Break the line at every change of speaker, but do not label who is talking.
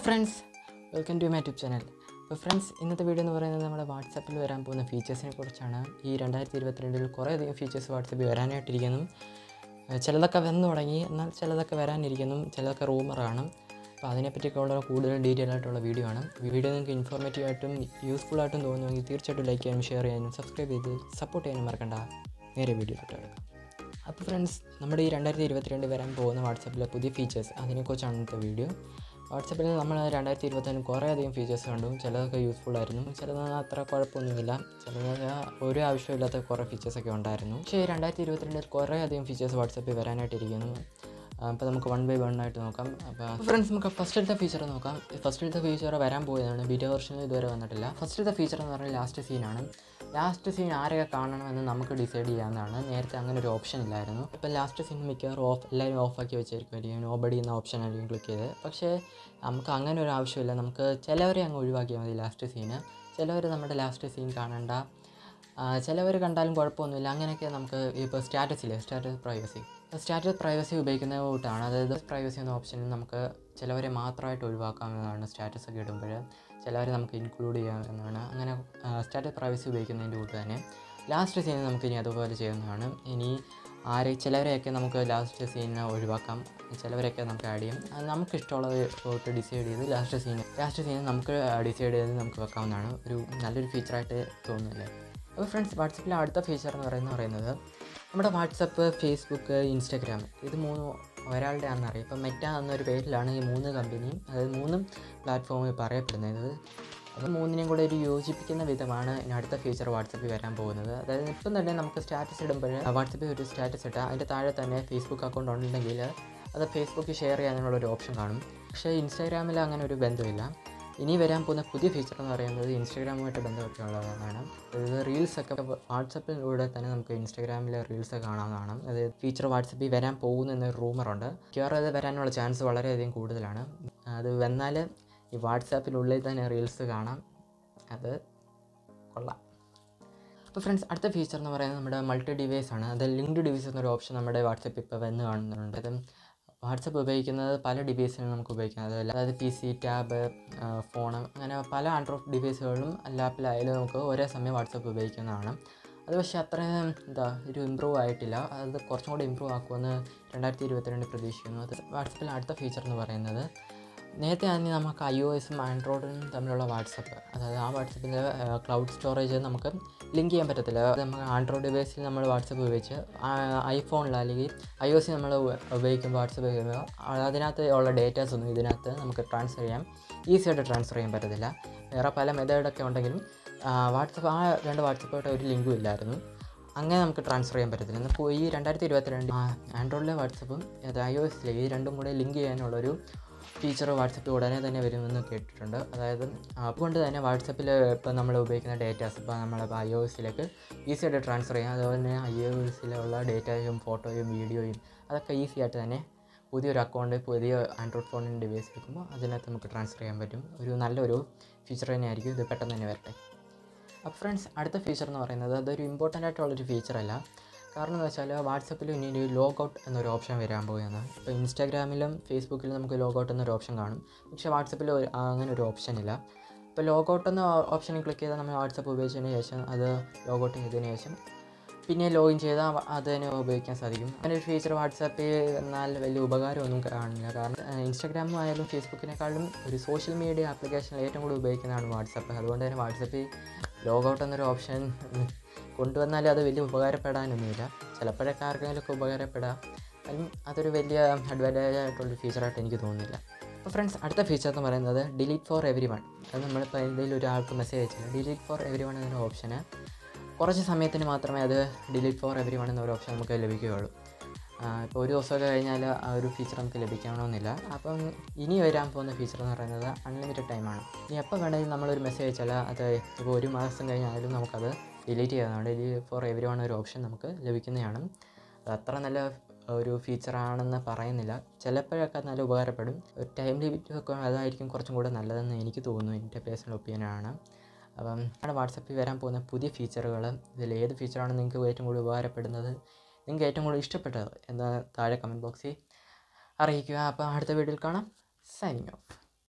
friends welcome to my YouTube channel അപ്പോൾ friends ഇന്നത്തെ video എന്ന് പറയുന്നത് നമ്മുടെ വാട്സാപ്പിൽ വരാൻ പോകുന്ന ഫീച്ചേഴ്സിനെ കുറിച്ചാണ് ഈ രണ്ടായിരത്തി ഇരുപത്തിരണ്ടിൽ കുറേയധികം ഫീച്ചേഴ്സ് വാട്സാപ്പിൽ വരാനായിട്ടിരിക്കുന്നു ഏഹ് ചിലതൊക്കെ വന്നു തുടങ്ങി എന്നാൽ ചിലതൊക്കെ വരാനിരിക്കുന്നു ചിലതൊക്കെ റൂമറാണ് അപ്പോൾ അതിനെപ്പറ്റിയൊക്കെ ഉള്ള കൂടുതൽ ഡീറ്റെയിൽ ആയിട്ടുള്ള വീഡിയോ ആണ് വീഡിയോ നിങ്ങൾക്ക് ഇൻഫോർമേറ്റീവ് ആയിട്ടും യൂസ്ഫുൾ ആയിട്ടും തോന്നുമെങ്കിൽ തീർച്ചയായിട്ടും ലൈക്ക് ചെയ്യാനും ഷെയർ ചെയ്യാനും സബ്സ്ക്രൈബ് ചെയ്ത് സപ്പോർട്ട് ചെയ്യാനും മറക്കണ്ട നേരെ വീഡിയോയിലോട്ട് കിടക്കാം അപ്പോൾ ഫ്രണ്ട്സ് നമ്മുടെ ഈ രണ്ടായിരത്തി ഇരുപത്തിരണ്ട് വരാൻ പോകുന്ന വാട്സാപ്പിലെ പുതിയ ഫീച്ചേഴ്സ് അതിനെക്കുറിച്ചാണ് ഇന്നത്തെ വീഡിയോ വാട്സാപ്പിൽ നമ്മൾ രണ്ടായിരത്തി ഇരുപത്തിരണ്ട് കുറേ അധികം ഫീച്ചേഴ്സ് കണ്ടു ചിലതൊക്കെ യൂസ്ഫുൾ ആയിരുന്നു ചിലത് അത്ര കുഴപ്പമൊന്നുമില്ല ചിലത് ഒരു ആവശ്യമില്ലാത്ത കുറേ ഫീച്ചേഴ്സൊക്കെ ഉണ്ടായിരുന്നു പക്ഷേ ഈ രണ്ടായിരത്തി ഇരുപത്തിരണ്ടിൽ കുറേ അധികം ഫീച്ചേഴ്സ് വാട്സാപ്പിൽ വരാനായിട്ടിരിക്കുന്നു അപ്പോൾ നമുക്ക് വൺ ബൈ വൺ ആയിട്ട് നോക്കാം അപ്പോൾ ഫ്രണ്ട്സ് നമുക്ക് ഫസ്റ്റിലത്തെ ഫീച്ചർ നോക്കാം ഫസ്റ്റിലത്തെ ഫീച്ചർ വരാൻ പോയതാണ് ബീറ്റ വെർഷനിൽ ഇതുവരെ വന്നിട്ടില്ല ഫസ്റ്റിലത്തെ ഫീച്ചർ എന്ന് പറഞ്ഞാൽ ലാസ്റ്റ് സീനാണ് ലാസ്റ്റ് സീൻ ആരെയൊക്കെ കാണണമെന്ന് നമുക്ക് ഡിസൈഡ് ചെയ്യാവുന്നതാണ് നേരത്തെ അങ്ങനെ ഒരു ഓപ്ഷൻ ഇല്ലായിരുന്നു ഇപ്പോൾ ലാസ്റ്റ് സീൻ മിക്കവാറും ഓഫ് എല്ലാവരും ഓഫാക്കി വെച്ചായിരിക്കും അല്ലെങ്കിൽ നോബഡി എന്ന ഓപ്ഷൻ ആയിരിക്കും ക്ലിക്ക് ചെയ്ത് പക്ഷേ നമുക്ക് അങ്ങനെ ഒരു ആവശ്യമില്ല നമുക്ക് ചിലവരെ അങ്ങ് ഒഴിവാക്കിയാൽ മതി ലാസ്റ്റ് സീന് ചിലവർ നമ്മുടെ ലാസ്റ്റ് സീൻ കാണണ്ട ചിലവർ കണ്ടാലും കുഴപ്പമൊന്നുമില്ല അങ്ങനെയൊക്കെ നമുക്ക് ഇപ്പോൾ സ്റ്റാറ്റസില്ലേ സ്റ്റാറ്റസ് പ്രൈവസി സ്റ്റാറ്റസ് പ്രൈവസി ഉപയോഗിക്കുന്ന കൂട്ടാണ് അതായത് പ്രൈവസി എന്ന ഓപ്ഷനിൽ നമുക്ക് ചിലവരെ മാത്രമായിട്ട് ഒഴിവാക്കാവുന്നതാണ് സ്റ്റാറ്റസ് ഒക്കെ ഇടുമ്പോൾ ചിലവരെ നമുക്ക് ഇൻക്ലൂഡ് ചെയ്യാവുന്നതാണ് അങ്ങനെ സ്റ്റാറ്റസ് പ്രൈവസി ഉപയോഗിക്കുന്നതിൻ്റെ കൂട്ട് തന്നെ ലാസ്റ്റ് സീന് നമുക്ക് ഇനി അതുപോലെ ചെയ്യുന്നതാണ് ഇനി ആരെ ചിലവരെയൊക്കെ നമുക്ക് ലാസ്റ്റ് സീനിനെ ഒഴിവാക്കാം ചിലവരെയൊക്കെ നമുക്ക് ആഡ് ചെയ്യും അത് നമുക്ക് ഇഷ്ടമുള്ളത് തൊട്ട് ഡിസൈഡ് ചെയ്ത് ലാസ്റ്റ് സീന് ലാസ്റ്റ് സീന് നമുക്ക് ഡിസൈഡ് ചെയ്ത് നമുക്ക് വെക്കാവുന്നതാണ് ഒരു നല്ലൊരു ഫീച്ചറായിട്ട് തോന്നുന്നില്ലേ അപ്പോൾ ഫ്രണ്ട്സ് വാട്സപ്പിലെ അടുത്ത ഫീച്ചർ എന്ന് പറയുന്നത് പറയുന്നത് നമ്മുടെ വാട്സപ്പ് ഫേസ്ബുക്ക് ഇൻസ്റ്റാഗ്രാം ഇത് മൂന്ന് ഒരാളുടെ ആണെന്നറിയാം ഇപ്പം മെറ്റ എന്നൊരു പേരിലാണ് ഈ മൂന്ന് കമ്പനിയും അതായത് മൂന്നും പ്ലാറ്റ്ഫോമിൽ പറയപ്പെടുന്നത് അത് മൂന്നിനെയും കൂടെ ഒരു യോജിപ്പിക്കുന്ന വിധമാണ് ഇനി അടുത്ത ഫീച്ചർ വാട്സപ്പിൽ വരാൻ പോകുന്നത് അതായത് ഇപ്പം തന്നെ നമുക്ക് സ്റ്റാറ്റസ് ഇടുമ്പോൾ വാട്സപ്പിൽ ഒരു സ്റ്റാറ്റസ് ഇട്ടാൽ അതിൻ്റെ താഴെ തന്നെ ഫേസ്ബുക്ക് അക്കൗണ്ട് ഉണ്ടെങ്കിൽ അത് ഫേസ്ബുക്കിൽ ഷെയർ ചെയ്യാനുള്ള ഒരു ഓപ്ഷൻ കാണും പക്ഷേ ഇൻസ്റ്റാഗ്രാമിൽ അങ്ങനെ ഒരു ബന്ധമില്ല ഇനി വരാൻ പോകുന്ന പുതിയ ഫീച്ചർ എന്ന് പറയുന്നത് ഇൻസ്റ്റാഗ്രാമുമായിട്ട് ബന്ധപ്പെട്ടുള്ളതാണ് അതായത് റീൽസ് ഒക്കെ വാട്സപ്പിലൂടെ തന്നെ നമുക്ക് ഇൻസ്റ്റാഗ്രാമിലെ റീൽസ് കാണാവുന്നതാണ് അതായത് ഫീച്ചർ വാട്സപ്പിൽ വരാൻ പോകുന്ന എന്നൊരു റൂമറുണ്ട് മിക്കവാറും അത് വരാനുള്ള ചാൻസ് വളരെയധികം കൂടുതലാണ് അത് വന്നാൽ ഈ വാട്സാപ്പിനുള്ളിൽ തന്നെ റീൽസ് കാണാം അത് കൊള്ളാം അപ്പോൾ ഫ്രണ്ട്സ് അടുത്ത ഫീച്ചർ എന്ന് പറയുന്നത് നമ്മുടെ മൾട്ടി ഡിവൈസ് ആണ് അത് ലിങ്ക്ഡ് ഡിവൈസ് എന്നൊരു ഓപ്ഷൻ നമ്മുടെ വാട്സപ്പ് ഇപ്പോൾ വന്ന് കാണുന്നുണ്ട് അത് വാട്സപ്പ് ഉപയോഗിക്കുന്നത് പല ഡിവൈസിലും നമുക്ക് ഉപയോഗിക്കാം അതല്ല അതായത് പി സി ടാബ് ഫോൺ അങ്ങനെ പല ആൻഡ്രോയിഡ് ഡിവൈസുകളിലും ലാപ്പിലായാലും നമുക്ക് ഒരേ സമയം വാട്സപ്പ് ഉപയോഗിക്കുന്നതാണ് അത് പക്ഷേ അത്രയും എന്താ ഒരു ഇമ്പ്രൂവ് ആയിട്ടില്ല അത് കുറച്ചും കൂടി ഇമ്പ്രൂവ് ആക്കുമെന്ന് രണ്ടായിരത്തി ഇരുപത്തിരണ്ട് പ്രതീക്ഷിക്കുന്നു അത് വാട്സപ്പിൽ അടുത്ത ഫീച്ചർ എന്ന് പറയുന്നത് നേരത്തെ തന്നെ നമുക്ക് ഐ ഒ എസും ആൻഡ്രോയിഡും തമ്മിലുള്ള വാട്സപ്പ് അതായത് ആ വാട്സപ്പിൻ്റെ ക്ലൗഡ് സ്റ്റോറേജ് നമുക്ക് ലിങ്ക് ചെയ്യാൻ പറ്റത്തില്ല നമുക്ക് ആൻഡ്രോയിഡ് ഡിവൈസിൽ നമ്മൾ വാട്സപ്പ് ഉപയോഗിച്ച് ഐഫോണിൽ അല്ലെങ്കിൽ ഐ ഒ എസ് നമ്മൾ ഉപയോഗിക്കുമ്പോൾ വാട്സപ്പ് ഉപയോഗിക്കുമ്പോൾ അതിനകത്ത് ഉള്ള ഡേറ്റാസ് ഒന്നും ഇതിനകത്ത് നമുക്ക് ട്രാൻസ്ഫർ ചെയ്യാൻ ഈസി ആയിട്ട് ട്രാൻസ്ഫർ ചെയ്യാൻ പറ്റത്തില്ല വേറെ പല മെത്തേഡൊക്കെ ഉണ്ടെങ്കിലും വാട്സപ്പ് ആ രണ്ട് വാട്സപ്പായിട്ട് ഒരു ലിങ്കും ഇല്ലായിരുന്നു അങ്ങനെ നമുക്ക് ട്രാൻസ്ഫർ ചെയ്യാൻ പറ്റത്തില്ല എന്നാൽ ഈ രണ്ടായിരത്തി ഇരുപത്തിരണ്ട് ആൻഡ്രോയിഡിലെ വാട്സപ്പും ഐ ഒ എസിലെ ഈ രണ്ടും കൂടെ ലിങ്ക് ചെയ്യാനുള്ളൊരു ഫീച്ചർ വാട്സപ്പിൽ ഉടനെ തന്നെ വരുമെന്ന് കേട്ടിട്ടുണ്ട് അതായത് അതുകൊണ്ട് തന്നെ വാട്സപ്പിൽ ഇപ്പോൾ നമ്മൾ ഉപയോഗിക്കുന്ന ഡേറ്റാസ് ഇപ്പോൾ നമ്മൾ ഐ ഒ എസിലേക്ക് ഈസി ആയിട്ട് ട്രാൻസ്ഫർ ചെയ്യാം അതുപോലെ തന്നെ ഐ ഒ എസിലുള്ള ഡേറ്റയും ഫോട്ടോയും വീഡിയോയും അതൊക്കെ ഈസി ആയിട്ട് തന്നെ പുതിയൊരു അക്കൗണ്ട് പുതിയ ആൻഡ്രോയിഡ് ഫോണിൻ്റെ ഡിവൈസ് എടുക്കുമ്പോൾ അതിനകത്ത് നമുക്ക് ട്രാൻസ്ഫർ ചെയ്യാൻ പറ്റും ഒരു നല്ലൊരു ഫീച്ചർ തന്നെയായിരിക്കും ഇത് പെട്ടെന്ന് തന്നെ വരട്ടെ അപ്പോൾ ഫ്രണ്ട്സ് അടുത്ത ഫീച്ചർ എന്ന് പറയുന്നത് അതൊരു ഇമ്പോർട്ടൻ്റ് ആയിട്ടുള്ളൊരു ഫീച്ചറല്ല കാരണം എന്ന് വെച്ചാൽ വാട്സപ്പിൽ ഇനി ഒരു ലോഗ് ഔട്ട് എന്നൊരു ഓപ്ഷൻ വരാൻ പോകുകയാണ് ഇപ്പോൾ ഇൻസ്റ്റാഗ്രാമിലും ഫേസ്ബുക്കിലും നമുക്ക് ലോഗ് ഔട്ട് എന്നൊരു ഓപ്ഷൻ കാണും പക്ഷേ വാട്സപ്പിൽ അങ്ങനെ ഒരു ഓപ്ഷൻ ഇല്ല ഇപ്പോൾ ലോഗ് ഔട്ട് എന്ന ഓപ്ഷനിൽ ക്ലിക്ക് ചെയ്താൽ നമ്മൾ വാട്സപ്പ് ഉപയോഗിച്ചതിന് ശേഷം അത് ലോഗ് ഔട്ട് ചെയ്തതിന് ശേഷം പിന്നെ ലോഗിൻ ചെയ്താൽ അത് തന്നെ ഉപയോഗിക്കാൻ സാധിക്കും അങ്ങനെ ഒരു ഫീച്ചർ വാട്സാപ്പിൽ എന്നാൽ വലിയ ഉപകാരമൊന്നും കാണില്ല കാരണം ഇൻസ്റ്റാഗ്രാമും ആയാലും ഫേസ്ബുക്കിനേക്കാളും ഒരു സോഷ്യൽ മീഡിയ ആപ്ലിക്കേഷനിൽ ഏറ്റവും കൂടുതൽ ഉപയോഗിക്കുന്നതാണ് വാട്സപ്പ് അതുകൊണ്ട് തന്നെ വാട്സപ്പിൽ ലോഗ് ഔട്ട് എന്നൊരു ഓപ്ഷൻ കൊണ്ടുവന്നാൽ അത് വലിയ ഉപകാരപ്പെടാനൊന്നുമില്ല ചിലപ്പോഴൊക്കെ ആർക്കെങ്കിലുമൊക്കെ ഉപകാരപ്പെടാം അതും അതൊരു വലിയ അഡ്വാൻറ്റേജ് ആയിട്ടുള്ളൊരു ഫീച്ചറായിട്ട് എനിക്ക് തോന്നുന്നില്ല അപ്പോൾ ഫ്രണ്ട്സ് അടുത്ത ഫീച്ചർ എന്ന് പറയുന്നത് ഡിലീറ്റ് ഫോർ എവരി വൺ അത് നമ്മളിപ്പോൾ എന്തെങ്കിലും ഒരാൾക്ക് മെസ്സേജ് അയച്ചാൽ ഡിലീറ്റ് ഫോർ എവരി വൺ എന്നൊരു ഓപ്ഷന് കുറച്ച് സമയത്തിന് മാത്രമേ അത് ഡിലീറ്റ് ഫോർ എവരി വൺ എന്നൊരു ഓപ്ഷൻ നമുക്ക് ലഭിക്കുകയുള്ളൂ ഇപ്പോൾ ഒരു ദിവസമൊക്കെ കഴിഞ്ഞാൽ ആ ഒരു ഫീച്ചർ നമുക്ക് ലഭിക്കണമെന്നില്ല അപ്പം ഇനി വരാൻ പോകുന്ന ഫീച്ചർ എന്ന് പറയുന്നത് അൺലിമിറ്റഡ് ടൈമാണ് ഇനി എപ്പോൾ വേണമെങ്കിലും നമ്മളൊരു മെസ്സേജ് അയച്ചാൽ അത് ഇപ്പോൾ ഒരു മാസം കഴിഞ്ഞാലും നമുക്കത് ഡിലീറ്റ് ചെയ്യാവുന്നതാണ് ഡിലീറ്റ് ഫോർ എവരി വൺ ഒരു ഓപ്ഷൻ നമുക്ക് ലഭിക്കുന്നതാണ് അത് അത്ര നല്ല ഒരു ഫീച്ചറാണെന്ന് പറയുന്നില്ല ചിലപ്പോഴൊക്കെ നല്ല ഉപകാരപ്പെടും ഒരു ടൈം ലിമിറ്റ് ഒക്കെ അതായിരിക്കും കുറച്ചും കൂടെ നല്ലതെന്ന് എനിക്ക് തോന്നുന്നു എൻ്റെ പേഴ്സണൽ ഒപ്പീനിയനാണ് അപ്പം നമ്മുടെ വാട്സപ്പിൽ വരാൻ പോകുന്ന പുതിയ ഫീച്ചറുകൾ ഇതിൽ ഏത് ഫീച്ചറാണ് നിങ്ങൾക്ക് ഏറ്റവും കൂടുതൽ ഉപകാരപ്പെടുന്നത് നിങ്ങൾക്ക് ഏറ്റവും കൂടുതൽ ഇഷ്ടപ്പെട്ടത് എന്ന് താഴെ കമൻറ്റ് ബോക്സിൽ അറിയിക്കുക അപ്പോൾ അടുത്ത വീഡിയോയിൽ കാണാം സൈനിങ് ഓഫ്